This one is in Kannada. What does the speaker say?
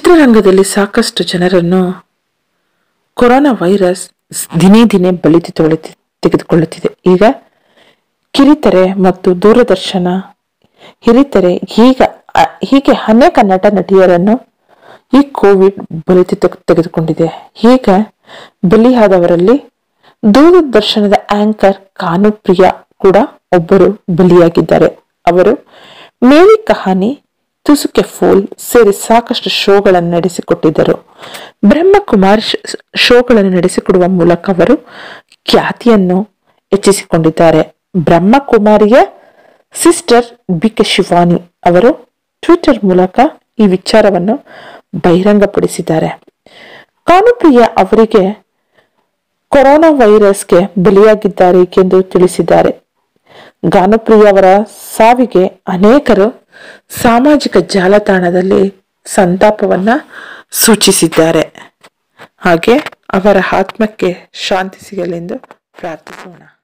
ಚಿತ್ರರಂಗದಲ್ಲಿ ಸಾಕಷ್ಟು ಜನರನ್ನು ಕೊರೋನಾ ವೈರಸ್ ದಿನೇ ದಿನೇ ಬಲಿ ತೆಗೆದು- ತೆಗೆದುಕೊಳ್ಳುತ್ತಿದೆ ಈಗ ಕಿರಿತೆರೆ ಮತ್ತು ದೂರದರ್ಶನ ಹಿರಿತೆರೆ ಈಗ ಅ- ಹೀಗೆ ಅನೇಕ ನಟ ನಟಿಯರನ್ನು ಈ ಕೋವಿಡ್ ಬಲಿ ತೆಗೆ- ತೆಗೆದುಕೊಂಡಿದೆ ಈಗ ಬಲಿಯಾದವರಲ್ಲಿ ದೂರದರ್ಶನದ ಆಂಕರ್ ಕಾನುಪ್ರಿಯ ಕೂಡ ಒಬ್ಬರು ಬಲಿಯಾಗಿದ್ದಾರೆ ಅವರು ಮೇರಿ ಕಹಾನಿ ತುಸುಕೆ ಫೋಲ್ ಸೇರಿ ಸಾಕಷ್ಟು ಶೋಗಳನ್ನು ನಡೆಸಿಕೊಟ್ಟಿದ್ದರು ಬ್ರಹ್ಮಕುಮಾರ್ ಶ- ಶೋಗಳನ್ನು ನಡೆಸಿಕೊಡುವ ಮೂಲಕ ಅವರು ಖ್ಯಾತಿಯನ್ನು ಹೆಚ್ಚಿಸಿಕೊಂಡಿದ್ದಾರೆ ಬ್ರಹ್ಮಕುಮಾರಿಯ ಸಿಸ್ಟರ್ ಬಿ ಕೆ ಶಿವಾನಿ ಅವರು ಟ್ವಿಟರ್ ಮೂಲಕ ಈ ವಿಚಾರವನ್ನು ಬಹಿರಂಗಪಡಿಸಿದ್ದಾರೆ ಕಾನುಪ್ರಿಯ ಅವರಿಗೆ ಕೊರೋನಾ ವೈರಸ್ಗೆ ಬಲಿಯಾಗಿದ್ದಾರೆ ಎಂದು ತಿಳಿಸಿದ್ದಾರೆ ಗಾನಪ್ರಿಯ ಅವರ ಸಾವಿಗೆ ಅನೇಕರು ಸಾಮಾಜಿಕ ಜಾಲತಾಣದಲ್ಲಿ ಸಂತಾಪವನ್ನ ಸೂಚಿಸಿದ್ದಾರೆ ಹಾಗೆ ಅವರ ಆತ್ಮಕ್ಕೆ ಶಾಂತಿ ಸಿಗಲೆಂದು ಪ್ರಾರ್ಥಿಸೋಣ